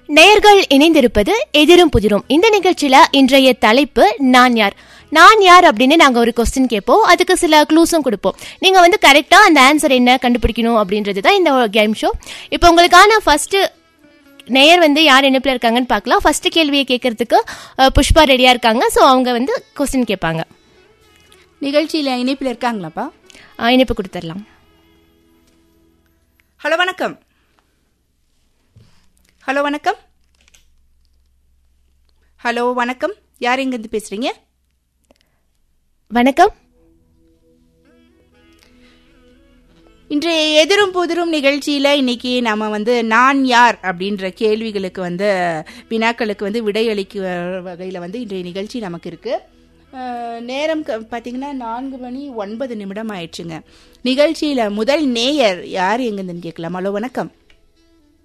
நேயர்கள் இணைந்திருப்பது எதிரும் புதிரும் இந்த நிகழ்ச்சியில இன்றைய தலைப்பு நான் யார் நான் யார் அப்படின்னு நாங்க ஒரு கொஸ்டின் கேட்போம் அதுக்கு சில க்ளூஸும் கொடுப்போம் நீங்க வந்து கரெக்டா அந்த ஆன்சர் என்ன கண்டுபிடிக்கணும் அப்படின்றது தான் இந்த கேம் ஷோ இப்போ உங்களுக்கான ஃபர்ஸ்ட் நேயர் வந்து யார் இணைப்பில் இருக்காங்கன்னு பார்க்கலாம் ஃபர்ஸ்ட் கேள்வியை கேட்கறதுக்கு அஹ், புஷ்பா ரெடியா இருக்காங்க ஸோ அவங்க வந்து கொஸ்டின் கேட்பாங்க நிகழ்ச்சியில் இணைப்பில் இருக்காங்களாப்பா அஹ், இணைப்பு கொடுத்துடலாம் ஹலோ வணக்கம் ஹலோ வணக்கம் ஹலோ வணக்கம் யார் எங்கேருந்து பேசுறீங்க வணக்கம் இன்றைய எதிரும் புதிரும் நிகழ்ச்சியில் இன்னைக்கு நம்ம வந்து நான் யார் அப்படின்ற கேள்விகளுக்கு வந்து வினாக்களுக்கு வந்து விடையளிக்க வகையில் வந்து இன்றைய நிகழ்ச்சி நமக்கு இருக்கு அஹ், நேரம் க- பார்த்தீங்கன்னா நான்கு மணி ஒன்பது நிமிடம் ஆயிடுச்சுங்க நிகழ்ச்சியில் முதல் நேயர் யார் எங்கேருந்துன்னு கேட்கலாம் ஹலோ வணக்கம்